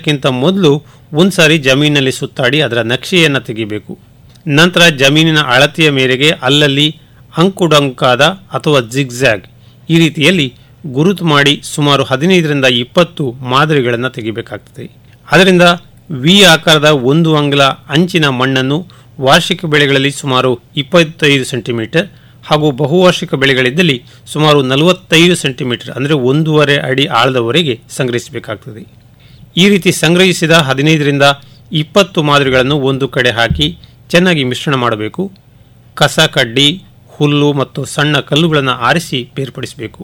ಮಾಡೋದಕ್ಕಿಂತ ಮೊದಲು ಒಂದ್ಸಾರಿ ಜಮೀನಲ್ಲಿ ಸುತ್ತಾಡಿ ಅದರ ನಕ್ಷೆಯನ್ನು ತೆಗಿಬೇಕು ನಂತರ ಜಮೀನಿನ ಅಳತೆಯ ಮೇರೆಗೆ ಅಲ್ಲಲ್ಲಿ ಅಂಕುಡೊಂಕಾದ ಅಥವಾ ಜಿಗ್ಜ್ಯಾಗ್ ಈ ರೀತಿಯಲ್ಲಿ ಗುರುತು ಮಾಡಿ ಸುಮಾರು ಹದಿನೈದರಿಂದ ಇಪ್ಪತ್ತು ಮಾದರಿಗಳನ್ನು ತೆಗಿಬೇಕಾಗ್ತದೆ ಅದರಿಂದ ವಿ ಆಕಾರದ ಒಂದು ಅಂಗ್ಲ ಅಂಚಿನ ಮಣ್ಣನ್ನು ವಾರ್ಷಿಕ ಬೆಳೆಗಳಲ್ಲಿ ಸುಮಾರು ಇಪ್ಪತ್ತೈದು ಸೆಂಟಿಮೀಟರ್ ಹಾಗೂ ಬಹುವಾರ್ಷಿಕ ಬೆಳೆಗಳಿದ್ದಲ್ಲಿ ಸುಮಾರು ನಲವತ್ತೈದು ಸೆಂಟಿಮೀಟರ್ ಅಂದರೆ ಒಂದೂವರೆ ಅಡಿ ಆಳದವರೆಗೆ ಸಂಗ್ರಹಿಸಬೇಕಾಗ್ತದೆ ಈ ರೀತಿ ಸಂಗ್ರಹಿಸಿದ ಹದಿನೈದರಿಂದ ಇಪ್ಪತ್ತು ಮಾದರಿಗಳನ್ನು ಒಂದು ಕಡೆ ಹಾಕಿ ಚೆನ್ನಾಗಿ ಮಿಶ್ರಣ ಮಾಡಬೇಕು ಕಸ ಕಡ್ಡಿ ಹುಲ್ಲು ಮತ್ತು ಸಣ್ಣ ಕಲ್ಲುಗಳನ್ನು ಆರಿಸಿ ಬೇರ್ಪಡಿಸಬೇಕು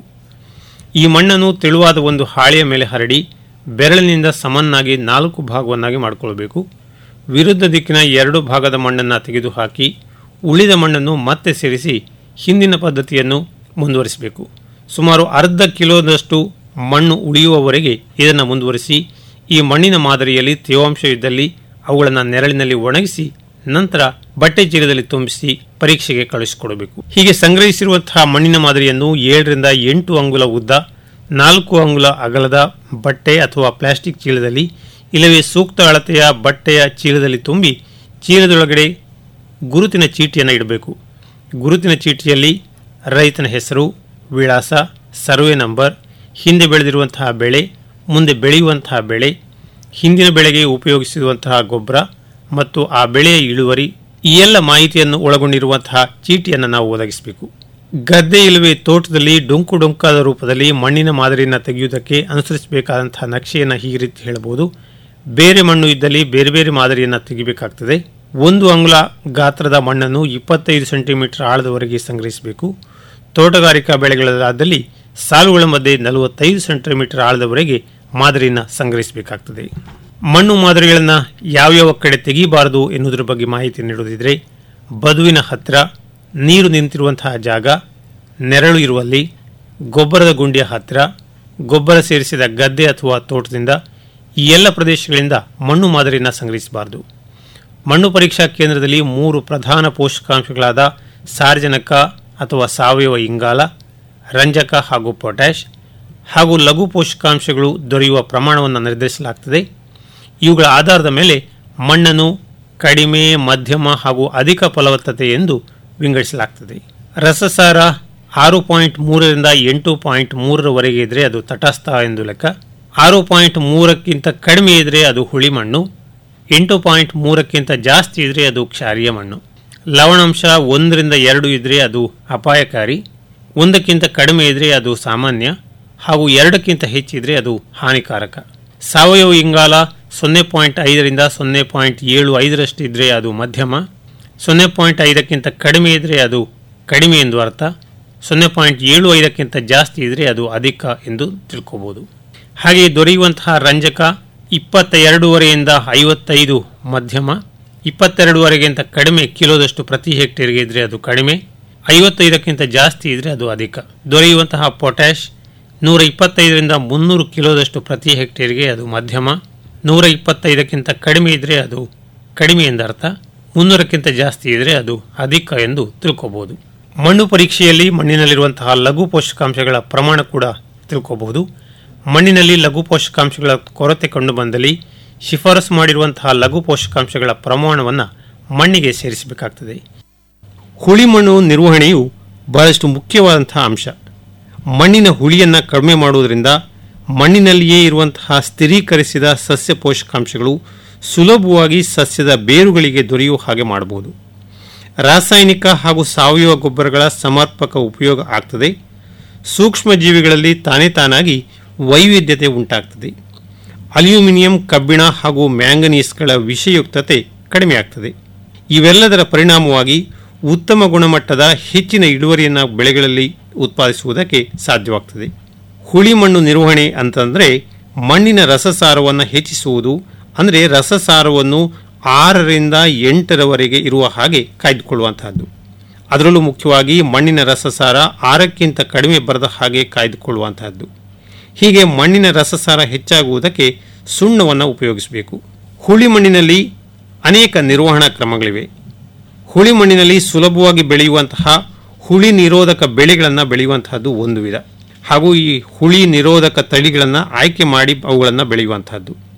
ಈ ಮಣ್ಣನ್ನು ತೆಳುವಾದ ಒಂದು ಹಾಳೆಯ ಮೇಲೆ ಹರಡಿ ಬೆರಳಿನಿಂದ ಸಮನ್ನಾಗಿ ನಾಲ್ಕು ಭಾಗವನ್ನಾಗಿ ಮಾಡಿಕೊಳ್ಳಬೇಕು ವಿರುದ್ಧ ದಿಕ್ಕಿನ ಎರಡು ಭಾಗದ ಮಣ್ಣನ್ನು ತೆಗೆದುಹಾಕಿ ಉಳಿದ ಮಣ್ಣನ್ನು ಮತ್ತೆ ಸೇರಿಸಿ ಹಿಂದಿನ ಪದ್ಧತಿಯನ್ನು ಮುಂದುವರಿಸಬೇಕು ಸುಮಾರು ಅರ್ಧ ಕಿಲೋದಷ್ಟು ಮಣ್ಣು ಉಳಿಯುವವರೆಗೆ ಇದನ್ನು ಮುಂದುವರಿಸಿ ಈ ಮಣ್ಣಿನ ಮಾದರಿಯಲ್ಲಿ ತೇವಾಂಶ ಇದ್ದಲ್ಲಿ ಅವುಗಳನ್ನು ನೆರಳಿನಲ್ಲಿ ಒಣಗಿಸಿ ನಂತರ ಬಟ್ಟೆ ಚೀಲದಲ್ಲಿ ತುಂಬಿಸಿ ಪರೀಕ್ಷೆಗೆ ಕಳುಹಿಸಿಕೊಡಬೇಕು ಹೀಗೆ ಸಂಗ್ರಹಿಸಿರುವಂತಹ ಮಣ್ಣಿನ ಮಾದರಿಯನ್ನು ಏಳರಿಂದ ಎಂಟು ಅಂಗುಲ ಉದ್ದ ನಾಲ್ಕು ಅಂಗುಲ ಅಗಲದ ಬಟ್ಟೆ ಅಥವಾ ಪ್ಲಾಸ್ಟಿಕ್ ಚೀಲದಲ್ಲಿ ಇಲ್ಲವೇ ಸೂಕ್ತ ಅಳತೆಯ ಬಟ್ಟೆಯ ಚೀಲದಲ್ಲಿ ತುಂಬಿ ಚೀಲದೊಳಗಡೆ ಗುರುತಿನ ಚೀಟಿಯನ್ನು ಇಡಬೇಕು ಗುರುತಿನ ಚೀಟಿಯಲ್ಲಿ ರೈತನ ಹೆಸರು ವಿಳಾಸ ಸರ್ವೆ ನಂಬರ್ ಹಿಂದೆ ಬೆಳೆದಿರುವಂತಹ ಬೆಳೆ ಮುಂದೆ ಬೆಳೆಯುವಂತಹ ಬೆಳೆ ಹಿಂದಿನ ಬೆಳೆಗೆ ಉಪಯೋಗಿಸಿರುವಂತಹ ಗೊಬ್ಬರ ಮತ್ತು ಆ ಬೆಳೆಯ ಇಳುವರಿ ಈ ಎಲ್ಲ ಮಾಹಿತಿಯನ್ನು ಒಳಗೊಂಡಿರುವಂತಹ ಚೀಟಿಯನ್ನು ನಾವು ಒದಗಿಸಬೇಕು ಗದ್ದೆ ಇಲ್ಲವೇ ತೋಟದಲ್ಲಿ ಡೊಂಕು ಡೊಂಕಾದ ರೂಪದಲ್ಲಿ ಮಣ್ಣಿನ ಮಾದರಿಯನ್ನು ತೆಗೆಯುವುದಕ್ಕೆ ಅನುಸರಿಸಬೇಕಾದಂತಹ ನಕ್ಷೆಯನ್ನು ಈ ರೀತಿ ಹೇಳಬಹುದು ಬೇರೆ ಮಣ್ಣು ಇದ್ದಲ್ಲಿ ಬೇರೆ ಬೇರೆ ಮಾದರಿಯನ್ನು ತೆಗಿಬೇಕಾಗ್ತದೆ ಒಂದು ಅಂಗುಲ ಗಾತ್ರದ ಮಣ್ಣನ್ನು ಇಪ್ಪತ್ತೈದು ಸೆಂಟಿಮೀಟರ್ ಆಳದವರೆಗೆ ಸಂಗ್ರಹಿಸಬೇಕು ತೋಟಗಾರಿಕಾ ಬೆಳೆಗಳಾದಲ್ಲಿ ಸಾಲುಗಳ ಮಧ್ಯೆ ನಲವತ್ತೈದು ಸೆಂಟಿಮೀಟರ್ ಆಳದವರೆಗೆ ಮಾದರಿಯನ್ನು ಸಂಗ್ರಹಿಸಬೇಕಾಗ್ತದೆ ಮಣ್ಣು ಮಾದರಿಗಳನ್ನು ಯಾವ್ಯಾವ ಕಡೆ ತೆಗಿಬಾರದು ಎನ್ನುವುದರ ಬಗ್ಗೆ ಮಾಹಿತಿ ನೀಡುವುದಿದ್ರೆ ಬದುವಿನ ಹತ್ತಿರ ನೀರು ನಿಂತಿರುವಂತಹ ಜಾಗ ನೆರಳು ಇರುವಲ್ಲಿ ಗೊಬ್ಬರದ ಗುಂಡಿಯ ಹತ್ತಿರ ಗೊಬ್ಬರ ಸೇರಿಸಿದ ಗದ್ದೆ ಅಥವಾ ತೋಟದಿಂದ ಈ ಎಲ್ಲ ಪ್ರದೇಶಗಳಿಂದ ಮಣ್ಣು ಮಾದರಿಯನ್ನು ಸಂಗ್ರಹಿಸಬಾರದು ಮಣ್ಣು ಪರೀಕ್ಷಾ ಕೇಂದ್ರದಲ್ಲಿ ಮೂರು ಪ್ರಧಾನ ಪೋಷಕಾಂಶಗಳಾದ ಸಾರ್ವಜನಿಕ ಅಥವಾ ಸಾವಯವ ಇಂಗಾಲ ರಂಜಕ ಹಾಗೂ ಪೊಟ್ಯಾಷ್ ಹಾಗೂ ಲಘು ಪೋಷಕಾಂಶಗಳು ದೊರೆಯುವ ಪ್ರಮಾಣವನ್ನು ನಿರ್ಧರಿಸಲಾಗ್ತದೆ ಇವುಗಳ ಆಧಾರದ ಮೇಲೆ ಮಣ್ಣನ್ನು ಕಡಿಮೆ ಮಧ್ಯಮ ಹಾಗೂ ಅಧಿಕ ಫಲವತ್ತತೆ ಎಂದು ವಿಂಗಡಿಸಲಾಗ್ತದೆ ರಸಸಾರ ಆರು ಪಾಯಿಂಟ್ ಮೂರರಿಂದ ಎಂಟು ಪಾಯಿಂಟ್ ಮೂರರವರೆಗೆ ಇದ್ದರೆ ಅದು ತಟಸ್ಥ ಎಂದು ಲೆಕ್ಕ ಆರು ಪಾಯಿಂಟ್ ಮೂರಕ್ಕಿಂತ ಕಡಿಮೆ ಇದ್ದರೆ ಅದು ಹುಳಿ ಮಣ್ಣು ಎಂಟು ಪಾಯಿಂಟ್ ಮೂರಕ್ಕಿಂತ ಜಾಸ್ತಿ ಇದ್ದರೆ ಅದು ಕ್ಷಾರೀಯ ಮಣ್ಣು ಲವಣಾಂಶ ಒಂದರಿಂದ ಎರಡು ಇದ್ದರೆ ಅದು ಅಪಾಯಕಾರಿ ಒಂದಕ್ಕಿಂತ ಕಡಿಮೆ ಇದ್ದರೆ ಅದು ಸಾಮಾನ್ಯ ಹಾಗೂ ಎರಡಕ್ಕಿಂತ ಹೆಚ್ಚಿದ್ರೆ ಅದು ಹಾನಿಕಾರಕ ಸಾವಯವ ಇಂಗಾಲ ಸೊನ್ನೆ ಪಾಯಿಂಟ್ ಐದರಿಂದ ಸೊನ್ನೆ ಪಾಯಿಂಟ್ ಏಳು ಐದರಷ್ಟು ಇದ್ದರೆ ಅದು ಮಧ್ಯಮ ಸೊನ್ನೆ ಪಾಯಿಂಟ್ ಐದಕ್ಕಿಂತ ಕಡಿಮೆ ಇದ್ದರೆ ಅದು ಕಡಿಮೆ ಎಂದು ಅರ್ಥ ಸೊನ್ನೆ ಪಾಯಿಂಟ್ ಏಳು ಐದಕ್ಕಿಂತ ಜಾಸ್ತಿ ಇದ್ದರೆ ಅದು ಅಧಿಕ ಎಂದು ತಿಳ್ಕೋಬಹುದು ಹಾಗೆ ದೊರೆಯುವಂತಹ ರಂಜಕ ಇಪ್ಪತ್ತ ಎರಡೂವರೆಯಿಂದ ಐವತ್ತೈದು ಮಧ್ಯಮ ಇಪ್ಪತ್ತೆರಡುವರೆಗಿಂತ ಕಡಿಮೆ ಕಿಲೋದಷ್ಟು ಪ್ರತಿ ಹೆಕ್ಟೇರ್ಗೆ ಇದ್ದರೆ ಅದು ಕಡಿಮೆ ಐವತ್ತೈದಕ್ಕಿಂತ ಜಾಸ್ತಿ ಇದ್ದರೆ ಅದು ಅಧಿಕ ದೊರೆಯುವಂತಹ ಪೊಟ್ಯಾಷ್ ನೂರ ಇಪ್ಪತ್ತೈದರಿಂದ ಮುನ್ನೂರು ಕಿಲೋದಷ್ಟು ಪ್ರತಿ ಹೆಕ್ಟೇರ್ಗೆ ಅದು ಮಧ್ಯಮ ನೂರ ಇಪ್ಪತ್ತೈದಕ್ಕಿಂತ ಕಡಿಮೆ ಇದ್ದರೆ ಅದು ಕಡಿಮೆ ಎಂದರ್ಥ ಮುನ್ನೂರಕ್ಕಿಂತ ಜಾಸ್ತಿ ಇದ್ದರೆ ಅದು ಅಧಿಕ ಎಂದು ತಿಳ್ಕೋಬಹುದು ಮಣ್ಣು ಪರೀಕ್ಷೆಯಲ್ಲಿ ಮಣ್ಣಿನಲ್ಲಿರುವಂತಹ ಲಘು ಪೋಷಕಾಂಶಗಳ ಪ್ರಮಾಣ ಕೂಡ ತಿಳ್ಕೋಬಹುದು ಮಣ್ಣಿನಲ್ಲಿ ಲಘು ಪೋಷಕಾಂಶಗಳ ಕೊರತೆ ಕಂಡು ಬಂದಲ್ಲಿ ಶಿಫಾರಸು ಮಾಡಿರುವಂತಹ ಲಘು ಪೋಷಕಾಂಶಗಳ ಪ್ರಮಾಣವನ್ನು ಮಣ್ಣಿಗೆ ಸೇರಿಸಬೇಕಾಗ್ತದೆ ಹುಳಿ ಮಣ್ಣು ನಿರ್ವಹಣೆಯು ಬಹಳಷ್ಟು ಮುಖ್ಯವಾದಂತಹ ಅಂಶ ಮಣ್ಣಿನ ಹುಳಿಯನ್ನು ಕಡಿಮೆ ಮಾಡುವುದರಿಂದ ಮಣ್ಣಿನಲ್ಲಿಯೇ ಇರುವಂತಹ ಸ್ಥಿರೀಕರಿಸಿದ ಸಸ್ಯ ಪೋಷಕಾಂಶಗಳು ಸುಲಭವಾಗಿ ಸಸ್ಯದ ಬೇರುಗಳಿಗೆ ದೊರೆಯುವ ಹಾಗೆ ಮಾಡಬಹುದು ರಾಸಾಯನಿಕ ಹಾಗೂ ಸಾವಯವ ಗೊಬ್ಬರಗಳ ಸಮರ್ಪಕ ಉಪಯೋಗ ಆಗ್ತದೆ ಸೂಕ್ಷ್ಮ ಜೀವಿಗಳಲ್ಲಿ ತಾನೇ ತಾನಾಗಿ ವೈವಿಧ್ಯತೆ ಉಂಟಾಗ್ತದೆ ಅಲ್ಯೂಮಿನಿಯಂ ಕಬ್ಬಿಣ ಹಾಗೂ ಮ್ಯಾಂಗನೀಸ್ಗಳ ವಿಷಯುಕ್ತತೆ ಕಡಿಮೆ ಆಗ್ತದೆ ಇವೆಲ್ಲದರ ಪರಿಣಾಮವಾಗಿ ಉತ್ತಮ ಗುಣಮಟ್ಟದ ಹೆಚ್ಚಿನ ಇಳುವರಿಯನ್ನು ಬೆಳೆಗಳಲ್ಲಿ ಉತ್ಪಾದಿಸುವುದಕ್ಕೆ ಸಾಧ್ಯವಾಗ್ತದೆ ಹುಳಿ ಮಣ್ಣು ನಿರ್ವಹಣೆ ಅಂತಂದರೆ ಮಣ್ಣಿನ ರಸಸಾರವನ್ನು ಹೆಚ್ಚಿಸುವುದು ಅಂದರೆ ರಸಸಾರವನ್ನು ಆರರಿಂದ ಎಂಟರವರೆಗೆ ಇರುವ ಹಾಗೆ ಕಾಯ್ದುಕೊಳ್ಳುವಂತಹದ್ದು ಅದರಲ್ಲೂ ಮುಖ್ಯವಾಗಿ ಮಣ್ಣಿನ ರಸಸಾರ ಆರಕ್ಕಿಂತ ಕಡಿಮೆ ಬರದ ಹಾಗೆ ಕಾಯ್ದುಕೊಳ್ಳುವಂತಹದ್ದು ಹೀಗೆ ಮಣ್ಣಿನ ರಸಸಾರ ಹೆಚ್ಚಾಗುವುದಕ್ಕೆ ಸುಣ್ಣವನ್ನು ಉಪಯೋಗಿಸಬೇಕು ಹುಳಿ ಮಣ್ಣಿನಲ್ಲಿ ಅನೇಕ ನಿರ್ವಹಣಾ ಕ್ರಮಗಳಿವೆ ಹುಳಿ ಮಣ್ಣಿನಲ್ಲಿ ಸುಲಭವಾಗಿ ಬೆಳೆಯುವಂತಹ ಹುಳಿ ನಿರೋಧಕ ಬೆಳೆಗಳನ್ನು ಬೆಳೆಯುವಂತಹದ್ದು ಒಂದು ವಿಧ ಹಾಗೂ ಈ ಹುಳಿ ನಿರೋಧಕ ತಳಿಗಳನ್ನು ಆಯ್ಕೆ ಮಾಡಿ ಅವುಗಳನ್ನು ಬೆಳೆಯುವಂತಹದ್ದು